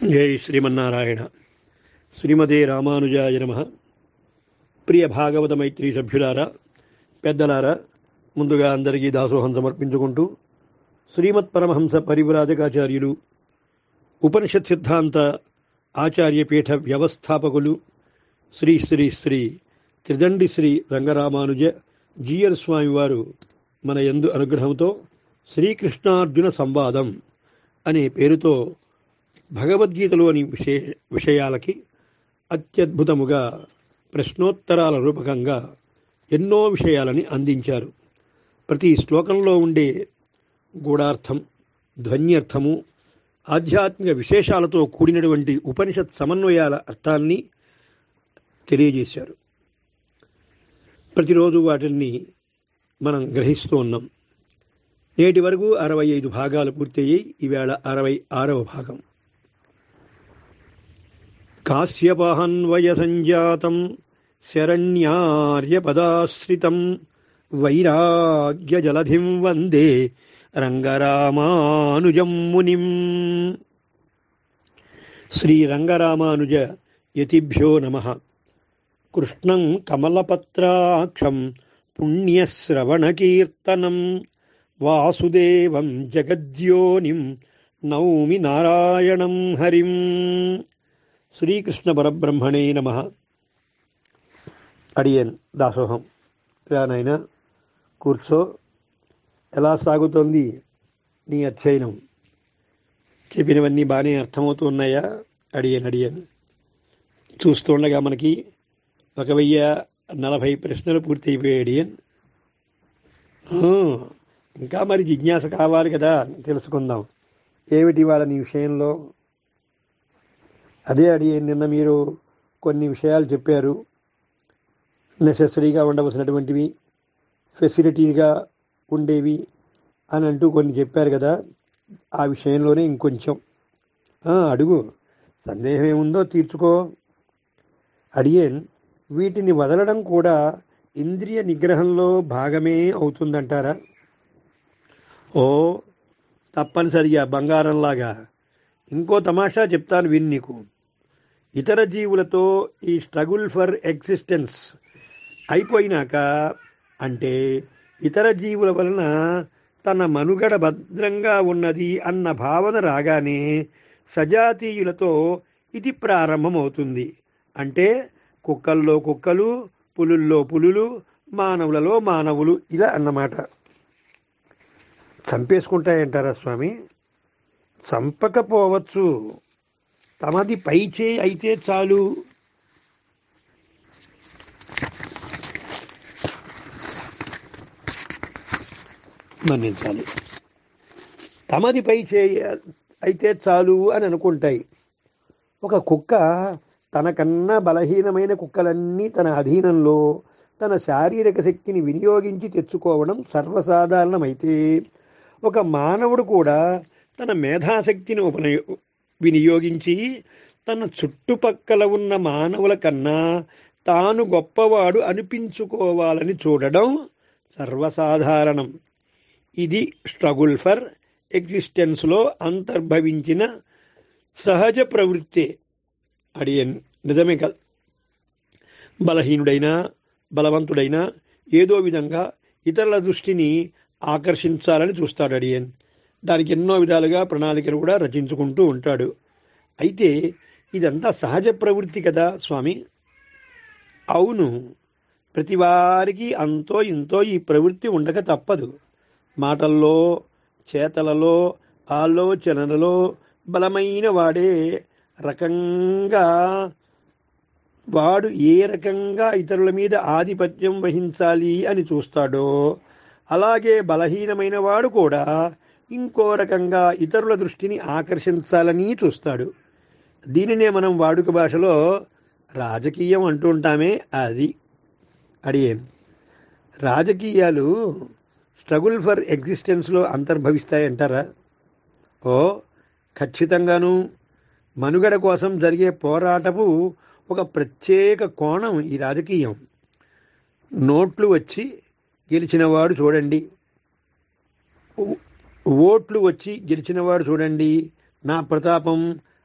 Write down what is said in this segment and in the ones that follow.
జై శ్రీమన్నారాయణ శ్రీమతే రామానుజాయ నమ ప్రియ భాగవత మైత్రి సభ్యులారా పెద్దలారా ముందుగా అందరికీ దాసోహం సమర్పించుకుంటూ శ్రీమత్ పరమహంస పరివ్రాజకాచార్యులు ఉపనిషత్ సిద్ధాంత ఆచార్యపీఠ వ్యవస్థాపకులు శ్రీ శ్రీ శ్రీ త్రిదండి శ్రీ రంగరామానుజ జీయర్ స్వామి వారు మన యందు అనుగ్రహంతో శ్రీకృష్ణార్జున సంవాదం అనే పేరుతో భగవద్గీతలోని విశే విషయాలకి అత్యద్భుతముగా ప్రశ్నోత్తరాల రూపకంగా ఎన్నో విషయాలని అందించారు ప్రతి శ్లోకంలో ఉండే గూఢార్థం ధ్వన్యర్థము ఆధ్యాత్మిక విశేషాలతో కూడినటువంటి ఉపనిషత్ సమన్వయాల అర్థాన్ని తెలియజేశారు ప్రతిరోజు వాటిని మనం గ్రహిస్తూ ఉన్నాం నేటి వరకు అరవై ఐదు భాగాలు పూర్తయ్యాయి ఈవేళ అరవై ఆరవ భాగం కాశ్యపహన్వయ సంజాతం శరణ్యార్యపదాశ్రితం వైరాగ్యజలధిం వందే రంగరామానుజం మునిం శ్రీరంగరామానుజ యతిభ్యో నమ కృష్ణం కమలపత్రాక్షం పుణ్యశ్రవణకీర్తనం వాసుదేవం జగద్యోనిం నౌమి నారాయణం హరిం శ్రీకృష్ణ పరబ్రహ్మణే నమ అడియన్ దాసోహం రానైనా కూర్చో ఎలా సాగుతోంది నీ అధ్యయనం చెప్పినవన్నీ బాగానే అర్థమవుతున్నాయా అడియన్ అడియన్ చూస్తుండగా మనకి ఒక వెయ్యి నలభై ప్రశ్నలు పూర్తయిపోయాయి అడియన్ ఇంకా మరి జిజ్ఞాస కావాలి కదా తెలుసుకుందాం ఏమిటి వాళ్ళ నీ విషయంలో అదే అడి నిన్న మీరు కొన్ని విషయాలు చెప్పారు నెసెసరీగా ఉండవలసినటువంటివి ఫెసిలిటీగా ఉండేవి అని అంటూ కొన్ని చెప్పారు కదా ఆ విషయంలోనే ఇంకొంచెం అడుగు సందేహం ఏముందో తీర్చుకో అడియన్ వీటిని వదలడం కూడా ఇంద్రియ నిగ్రహంలో భాగమే అవుతుందంటారా ఓ తప్పనిసరిగా బంగారంలాగా ఇంకో తమాషా చెప్తాను విని నీకు ఇతర జీవులతో ఈ స్ట్రగుల్ ఫర్ ఎగ్జిస్టెన్స్ అయిపోయినాక అంటే ఇతర జీవుల వలన తన మనుగడ భద్రంగా ఉన్నది అన్న భావన రాగానే సజాతీయులతో ఇది ప్రారంభమవుతుంది అంటే కుక్కల్లో కుక్కలు పులుల్లో పులులు మానవులలో మానవులు ఇలా అన్నమాట చంపేసుకుంటాయంటారా స్వామి చంపకపోవచ్చు తమది పైచే అయితే చాలు మన్నించాలి తమది పైచే అయితే చాలు అని అనుకుంటాయి ఒక కుక్క తనకన్నా బలహీనమైన కుక్కలన్నీ తన అధీనంలో తన శారీరక శక్తిని వినియోగించి తెచ్చుకోవడం సర్వసాధారణమైతే ఒక మానవుడు కూడా తన మేధాశక్తిని ఉపనయో వినియోగించి తన చుట్టుపక్కల ఉన్న మానవుల కన్నా తాను గొప్పవాడు అనిపించుకోవాలని చూడడం సర్వసాధారణం ఇది స్ట్రగుల్ ఫర్ ఎగ్జిస్టెన్స్లో అంతర్భవించిన సహజ ప్రవృత్తే అడియన్ నిజమే కదా బలహీనుడైనా బలవంతుడైనా ఏదో విధంగా ఇతరుల దృష్టిని ఆకర్షించాలని చూస్తాడు అడియన్ దానికి ఎన్నో విధాలుగా ప్రణాళికలు కూడా రచించుకుంటూ ఉంటాడు అయితే ఇదంతా సహజ ప్రవృత్తి కదా స్వామి అవును ప్రతి వారికి అంతో ఇంతో ఈ ప్రవృత్తి ఉండక తప్పదు మాటల్లో చేతలలో ఆలోచనలలో బలమైన వాడే రకంగా వాడు ఏ రకంగా ఇతరుల మీద ఆధిపత్యం వహించాలి అని చూస్తాడో అలాగే బలహీనమైన వాడు కూడా ఇంకో రకంగా ఇతరుల దృష్టిని ఆకర్షించాలని చూస్తాడు దీనినే మనం వాడుక భాషలో రాజకీయం అంటుంటామే అది అడిగేం రాజకీయాలు స్ట్రగుల్ ఫర్ ఎగ్జిస్టెన్స్లో అంతర్భవిస్తాయంటారా ఓ ఖచ్చితంగాను మనుగడ కోసం జరిగే పోరాటపు ఒక ప్రత్యేక కోణం ఈ రాజకీయం నోట్లు వచ్చి గెలిచినవాడు చూడండి ఓట్లు వచ్చి గెలిచినవాడు చూడండి నా ప్రతాపం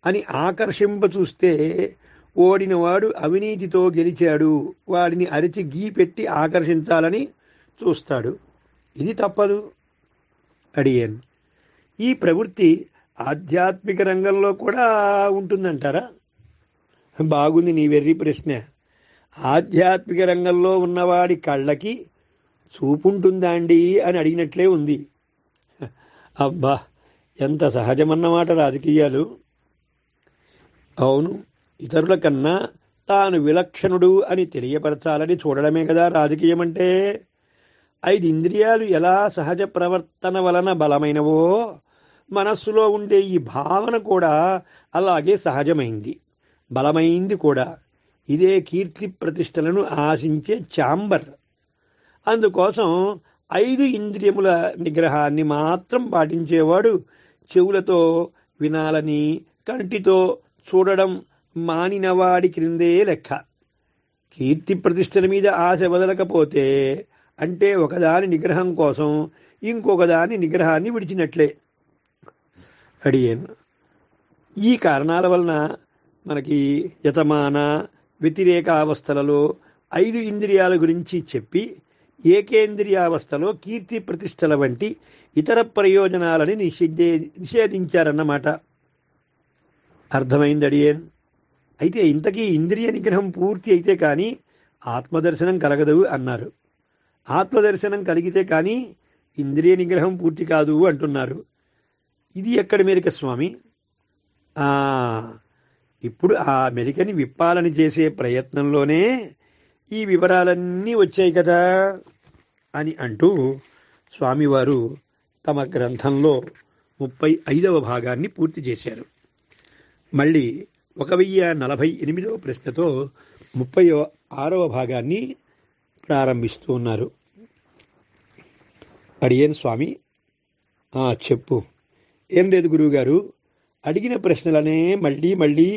అని ఆకర్షింప చూస్తే ఓడినవాడు అవినీతితో గెలిచాడు వాడిని అరిచి గీ పెట్టి ఆకర్షించాలని చూస్తాడు ఇది తప్పదు అడిగాను ఈ ప్రవృత్తి ఆధ్యాత్మిక రంగంలో కూడా ఉంటుందంటారా బాగుంది నీ వెర్రి ప్రశ్న ఆధ్యాత్మిక రంగంలో ఉన్నవాడి కళ్ళకి చూపుంటుందా అండి అని అడిగినట్లే ఉంది అబ్బా ఎంత సహజమన్నమాట రాజకీయాలు అవును ఇతరుల కన్నా తాను విలక్షణుడు అని తెలియపరచాలని చూడడమే కదా రాజకీయం అంటే ఐదు ఇంద్రియాలు ఎలా సహజ ప్రవర్తన వలన బలమైనవో మనస్సులో ఉండే ఈ భావన కూడా అలాగే సహజమైంది బలమైంది కూడా ఇదే కీర్తి ప్రతిష్టలను ఆశించే ఛాంబర్ అందుకోసం ఐదు ఇంద్రియముల నిగ్రహాన్ని మాత్రం పాటించేవాడు చెవులతో వినాలని కంటితో చూడడం మానినవాడి క్రిందే లెక్క కీర్తి ప్రతిష్టల మీద ఆశ వదలకపోతే అంటే ఒకదాని నిగ్రహం కోసం ఇంకొకదాని నిగ్రహాన్ని విడిచినట్లే అడిగాను ఈ కారణాల వలన మనకి యతమాన వ్యతిరేక అవస్థలలో ఐదు ఇంద్రియాల గురించి చెప్పి ఏకేంద్రియావస్థలో కీర్తి ప్రతిష్టల వంటి ఇతర ప్రయోజనాలని నిషేధే నిషేధించారన్నమాట అర్థమైంది అడియేన్ అయితే ఇంతకీ ఇంద్రియ నిగ్రహం పూర్తి అయితే కానీ ఆత్మదర్శనం కలగదు అన్నారు ఆత్మదర్శనం కలిగితే కానీ ఇంద్రియ నిగ్రహం పూర్తి కాదు అంటున్నారు ఇది ఎక్కడ మెరిక స్వామి ఆ ఇప్పుడు ఆ మెరికని విప్పాలని చేసే ప్రయత్నంలోనే ఈ వివరాలన్నీ వచ్చాయి కదా అని అంటూ స్వామివారు తమ గ్రంథంలో ముప్పై ఐదవ భాగాన్ని పూర్తి చేశారు మళ్ళీ ఒక వెయ్యి నలభై ఎనిమిదవ ప్రశ్నతో ముప్పై ఆరవ భాగాన్ని ప్రారంభిస్తూ ఉన్నారు అడియన్ స్వామి "ఆ, చెప్పు ఏం లేదు గురువుగారు అడిగిన ప్రశ్నలనే మళ్ళీ మళ్ళీ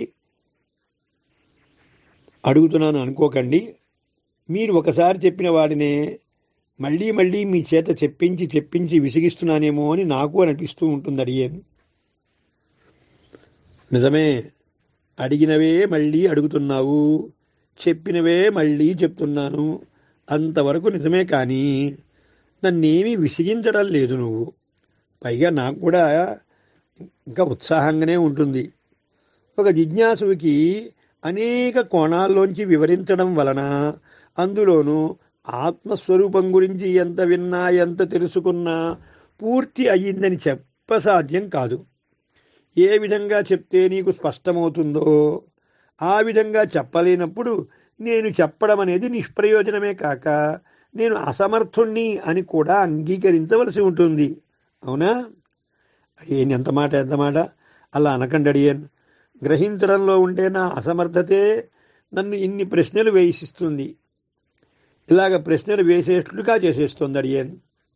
అడుగుతున్నాను అనుకోకండి మీరు ఒకసారి చెప్పిన వాడినే మళ్ళీ మళ్ళీ మీ చేత చెప్పించి చెప్పించి విసిగిస్తున్నానేమో అని నాకు అనిపిస్తూ ఉంటుంది అడిగేన్ నిజమే అడిగినవే మళ్ళీ అడుగుతున్నావు చెప్పినవే మళ్ళీ చెప్తున్నాను అంతవరకు నిజమే కానీ నన్నేమీ విసిగించడం లేదు నువ్వు పైగా నాకు కూడా ఇంకా ఉత్సాహంగానే ఉంటుంది ఒక జిజ్ఞాసుకి అనేక కోణాల్లోంచి వివరించడం వలన అందులోనూ ఆత్మస్వరూపం గురించి ఎంత విన్నా ఎంత తెలుసుకున్నా పూర్తి అయ్యిందని చెప్పసాధ్యం కాదు ఏ విధంగా చెప్తే నీకు స్పష్టమవుతుందో ఆ విధంగా చెప్పలేనప్పుడు నేను చెప్పడం అనేది నిష్ప్రయోజనమే కాక నేను అసమర్థుణ్ణి అని కూడా అంగీకరించవలసి ఉంటుంది అవునా అడియన్ ఎంత మాట ఎంత మాట అలా అనకండి అడియన్ గ్రహించడంలో ఉండే నా అసమర్థతే నన్ను ఇన్ని ప్రశ్నలు వేయిస్తుంది ఇలాగ ప్రశ్నలు వేసేట్లుగా చేసేస్తుంది అడియన్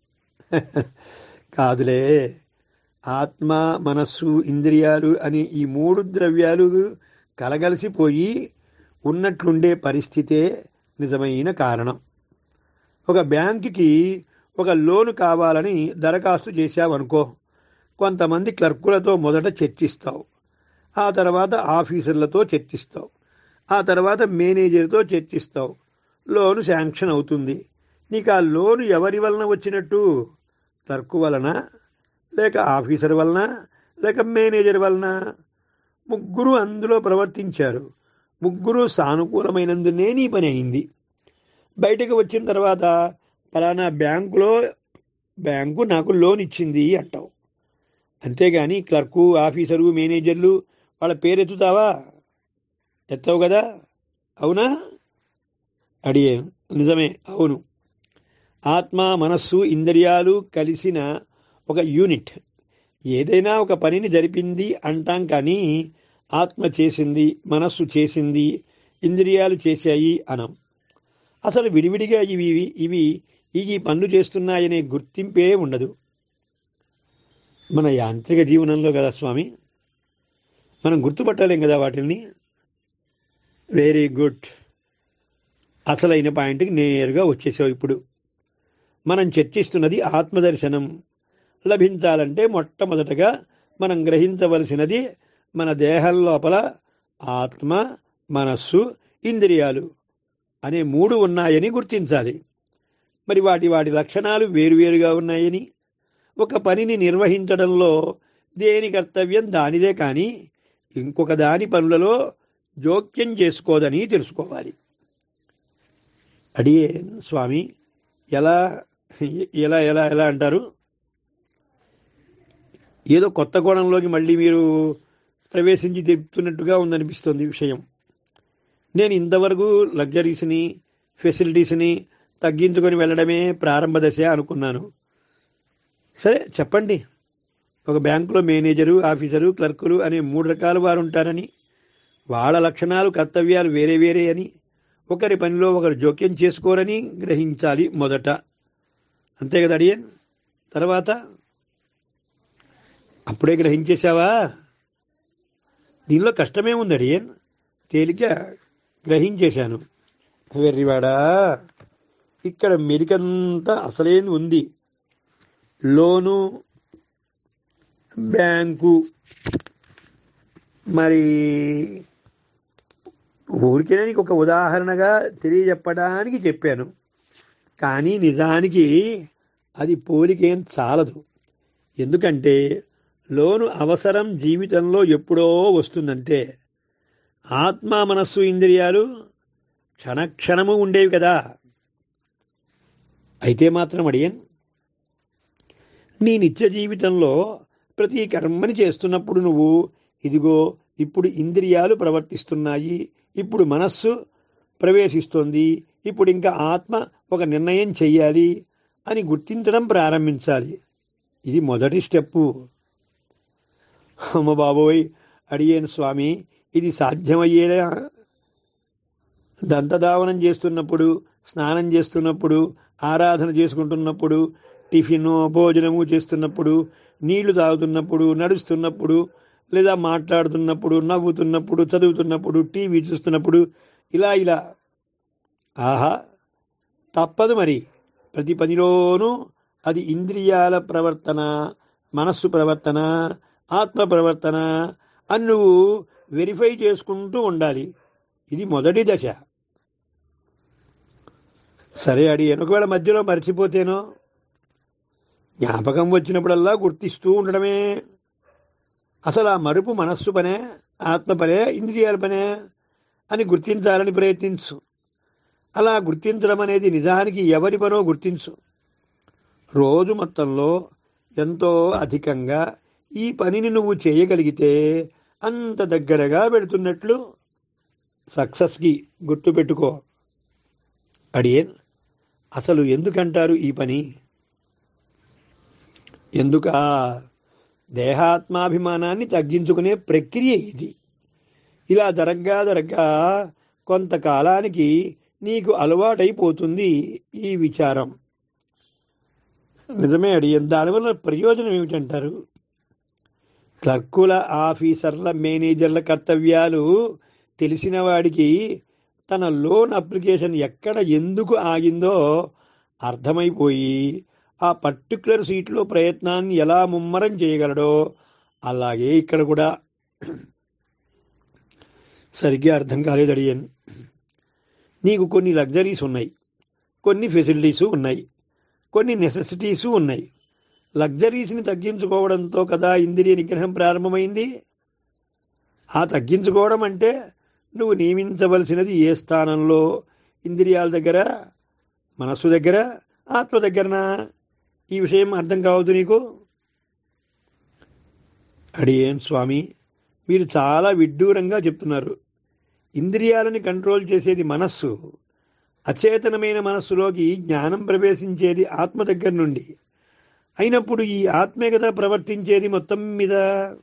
కాదులే ఆత్మ మనస్సు ఇంద్రియాలు అని ఈ మూడు ద్రవ్యాలు కలగలిసిపోయి ఉన్నట్లుండే పరిస్థితే నిజమైన కారణం ఒక బ్యాంకుకి ఒక లోను కావాలని దరఖాస్తు చేశావనుకో కొంతమంది క్లర్కులతో మొదట చర్చిస్తావు ఆ తర్వాత ఆఫీసర్లతో చర్చిస్తావు ఆ తర్వాత మేనేజర్తో చర్చిస్తావు లోను శాంక్షన్ అవుతుంది నీకు ఆ లోను ఎవరి వలన వచ్చినట్టు క్లర్కు వలన లేక ఆఫీసర్ వలన లేక మేనేజర్ వలన ముగ్గురు అందులో ప్రవర్తించారు ముగ్గురు సానుకూలమైనందునే నీ పని అయింది బయటకు వచ్చిన తర్వాత ఫలానా బ్యాంకులో బ్యాంకు నాకు లోన్ ఇచ్చింది అంటావు అంతేగాని క్లర్కు ఆఫీసరు మేనేజర్లు వాళ్ళ పేరెత్తుతావా ఎత్తావు కదా అవునా అడిగే నిజమే అవును ఆత్మ మనస్సు ఇంద్రియాలు కలిసిన ఒక యూనిట్ ఏదైనా ఒక పనిని జరిపింది అంటాం కానీ ఆత్మ చేసింది మనస్సు చేసింది ఇంద్రియాలు చేశాయి అనం అసలు విడివిడిగా ఇవి ఇవి ఈ పనులు చేస్తున్నాయనే గుర్తింపే ఉండదు మన యాంత్రిక జీవనంలో కదా స్వామి మనం గుర్తుపట్టలేం కదా వాటిని వెరీ గుడ్ అసలైన పాయింట్కి నేరుగా వచ్చేసావు ఇప్పుడు మనం చర్చిస్తున్నది ఆత్మదర్శనం లభించాలంటే మొట్టమొదటగా మనం గ్రహించవలసినది మన దేహం లోపల ఆత్మ మనస్సు ఇంద్రియాలు అనే మూడు ఉన్నాయని గుర్తించాలి మరి వాటి వాటి లక్షణాలు వేరువేరుగా ఉన్నాయని ఒక పనిని నిర్వహించడంలో దేని కర్తవ్యం దానిదే కానీ ఇంకొక దాని పనులలో జోక్యం చేసుకోదని తెలుసుకోవాలి అడిగే స్వామి ఎలా ఎలా ఎలా ఎలా అంటారు ఏదో కొత్త కోణంలోకి మళ్ళీ మీరు ప్రవేశించి చెప్తున్నట్టుగా ఉందనిపిస్తుంది విషయం నేను ఇంతవరకు లగ్జరీస్ని ఫెసిలిటీస్ని తగ్గించుకొని వెళ్ళడమే ప్రారంభ దశ అనుకున్నాను సరే చెప్పండి ఒక బ్యాంకులో మేనేజరు ఆఫీసరు క్లర్కులు అనే మూడు రకాల వారు ఉంటారని వాళ్ళ లక్షణాలు కర్తవ్యాలు వేరే వేరే అని ఒకరి పనిలో ఒకరు జోక్యం చేసుకోరని గ్రహించాలి మొదట అంతే కదా అడియన్ తర్వాత అప్పుడే గ్రహించేశావా దీనిలో కష్టమే ఉంది అడియన్ తేలిక గ్రహించేశాను వెర్రివాడా ఇక్కడ మెరికంతా అసలేం ఉంది లోను బ్యాంకు మరి ఊరికే నీకు ఒక ఉదాహరణగా తెలియజెప్పడానికి చెప్పాను కానీ నిజానికి అది పోలికేం చాలదు ఎందుకంటే లోను అవసరం జీవితంలో ఎప్పుడో వస్తుందంటే ఆత్మ మనస్సు ఇంద్రియాలు క్షణక్షణము ఉండేవి కదా అయితే మాత్రం అడియన్ నీ నిత్య జీవితంలో ప్రతి కర్మని చేస్తున్నప్పుడు నువ్వు ఇదిగో ఇప్పుడు ఇంద్రియాలు ప్రవర్తిస్తున్నాయి ఇప్పుడు మనస్సు ప్రవేశిస్తుంది ఇప్పుడు ఇంకా ఆత్మ ఒక నిర్ణయం చెయ్యాలి అని గుర్తించడం ప్రారంభించాలి ఇది మొదటి స్టెప్పు అమ్మ బాబోయ్ అడిగేను స్వామి ఇది సాధ్యమయ్యేలా దంతధావనం చేస్తున్నప్పుడు స్నానం చేస్తున్నప్పుడు ఆరాధన చేసుకుంటున్నప్పుడు టిఫిన్ భోజనము చేస్తున్నప్పుడు నీళ్లు తాగుతున్నప్పుడు నడుస్తున్నప్పుడు లేదా మాట్లాడుతున్నప్పుడు నవ్వుతున్నప్పుడు చదువుతున్నప్పుడు టీవీ చూస్తున్నప్పుడు ఇలా ఇలా ఆహా తప్పదు మరి ప్రతి పనిలోనూ అది ఇంద్రియాల ప్రవర్తన మనస్సు ప్రవర్తన ఆత్మ ప్రవర్తన అని నువ్వు వెరిఫై చేసుకుంటూ ఉండాలి ఇది మొదటి దశ సరే అడి ఒకవేళ మధ్యలో మర్చిపోతేనో జ్ఞాపకం వచ్చినప్పుడల్లా గుర్తిస్తూ ఉండడమే అసలు ఆ మరుపు మనస్సు పనే ఆత్మ పనే ఇంద్రియాల పనే అని గుర్తించాలని ప్రయత్నించు అలా గుర్తించడం అనేది నిజానికి ఎవరి పనో గుర్తించు రోజు మొత్తంలో ఎంతో అధికంగా ఈ పనిని నువ్వు చేయగలిగితే అంత దగ్గరగా పెడుతున్నట్లు సక్సెస్కి గుర్తుపెట్టుకో అడియన్ అసలు ఎందుకంటారు ఈ పని ఎందుక దేహాత్మాభిమానాన్ని తగ్గించుకునే ప్రక్రియ ఇది ఇలా జరగ్గా జరగ్గా కొంతకాలానికి నీకు అలవాటైపోతుంది ఈ విచారం నిజమే అడియన్ దానివల్ల ప్రయోజనం ఏమిటంటారు క్లర్కుల ఆఫీసర్ల మేనేజర్ల కర్తవ్యాలు తెలిసిన వాడికి తన లోన్ అప్లికేషన్ ఎక్కడ ఎందుకు ఆగిందో అర్థమైపోయి ఆ పర్టికులర్ సీట్లో ప్రయత్నాన్ని ఎలా ముమ్మరం చేయగలడో అలాగే ఇక్కడ కూడా సరిగ్గా అర్థం కాలేదు అడియన్ నీకు కొన్ని లగ్జరీస్ ఉన్నాయి కొన్ని ఫెసిలిటీసు ఉన్నాయి కొన్ని నెసెసిటీసు ఉన్నాయి లగ్జరీస్ని తగ్గించుకోవడంతో కదా ఇంద్రియ నిగ్రహం ప్రారంభమైంది ఆ తగ్గించుకోవడం అంటే నువ్వు నియమించవలసినది ఏ స్థానంలో ఇంద్రియాల దగ్గర మనస్సు దగ్గర ఆత్మ దగ్గరనా ఈ విషయం అర్థం కావద్దు నీకు అడియేం స్వామి మీరు చాలా విడ్డూరంగా చెప్తున్నారు ఇంద్రియాలని కంట్రోల్ చేసేది మనస్సు అచేతనమైన మనస్సులోకి జ్ఞానం ప్రవేశించేది ఆత్మ దగ్గర నుండి అయినప్పుడు ఈ ఆత్మే కదా ప్రవర్తించేది మొత్తం మీద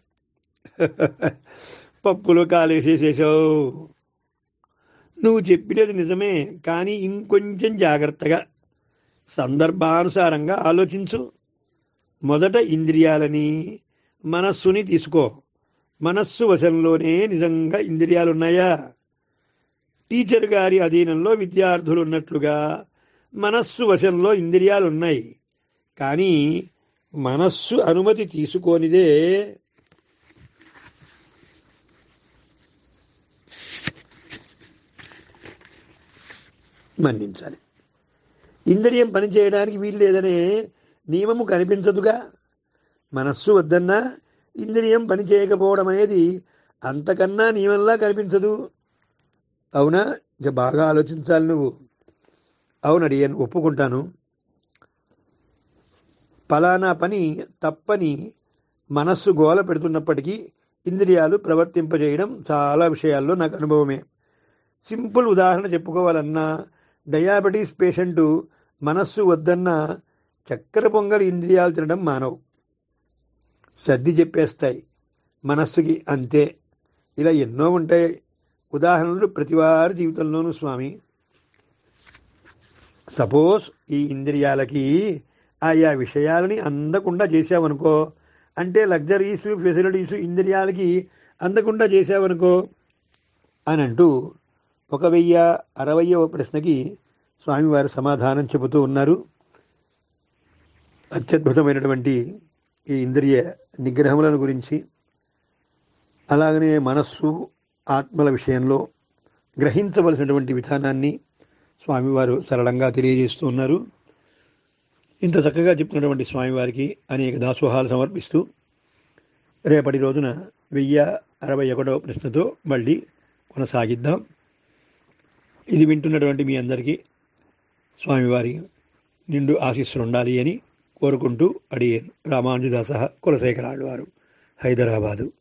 పప్పులో కాలేసేసేసావు నువ్వు చెప్పినది నిజమే కానీ ఇంకొంచెం జాగ్రత్తగా సందర్భానుసారంగా ఆలోచించు మొదట ఇంద్రియాలని మనస్సుని తీసుకో మనస్సు వశంలోనే నిజంగా ఇంద్రియాలున్నాయా టీచర్ గారి అధీనంలో విద్యార్థులు ఉన్నట్లుగా మనస్సు వశంలో ఇంద్రియాలున్నాయి కానీ మనస్సు అనుమతి తీసుకోనిదే మన్నించాలి ఇంద్రియం పనిచేయడానికి వీలు లేదనే నియమము కనిపించదుగా మనస్సు వద్దన్నా ఇంద్రియం పని చేయకపోవడం అనేది అంతకన్నా నియమంలా కనిపించదు అవునా ఇక బాగా ఆలోచించాలి నువ్వు అవునడి అని ఒప్పుకుంటాను ఫలానా పని తప్పని మనస్సు గోల పెడుతున్నప్పటికీ ఇంద్రియాలు ప్రవర్తింపజేయడం చాలా విషయాల్లో నాకు అనుభవమే సింపుల్ ఉదాహరణ చెప్పుకోవాలన్నా డయాబెటీస్ పేషెంటు మనస్సు వద్దన్నా చక్కెర పొంగలి ఇంద్రియాలు తినడం మానవు సర్ది చెప్పేస్తాయి మనస్సుకి అంతే ఇలా ఎన్నో ఉంటాయి ఉదాహరణలు ప్రతివారి జీవితంలోనూ స్వామి సపోజ్ ఈ ఇంద్రియాలకి ఆయా విషయాలని అందకుండా చేసావనుకో అంటే లగ్జరీస్ ఫెసిలిటీస్ ఇంద్రియాలకి అందకుండా చేసావనుకో అని అంటూ ఒక వెయ్యి అరవయవ ప్రశ్నకి స్వామివారు సమాధానం చెబుతూ ఉన్నారు అత్యద్భుతమైనటువంటి ఈ ఇంద్రియ నిగ్రహములను గురించి అలాగనే మనస్సు ఆత్మల విషయంలో గ్రహించవలసినటువంటి విధానాన్ని స్వామివారు సరళంగా తెలియజేస్తూ ఉన్నారు ఇంత చక్కగా చెప్పినటువంటి స్వామివారికి అనేక దాసోహాలు సమర్పిస్తూ రేపటి రోజున వెయ్యి అరవై ఒకటవ ప్రశ్నతో మళ్ళీ కొనసాగిద్దాం ఇది వింటున్నటువంటి మీ అందరికీ స్వామివారి నిండు ఆశీస్సులు ఉండాలి అని కోరుకుంటూ అడిగాను రామానుజదాస కులశేఖరాళ్ళు వారు హైదరాబాదు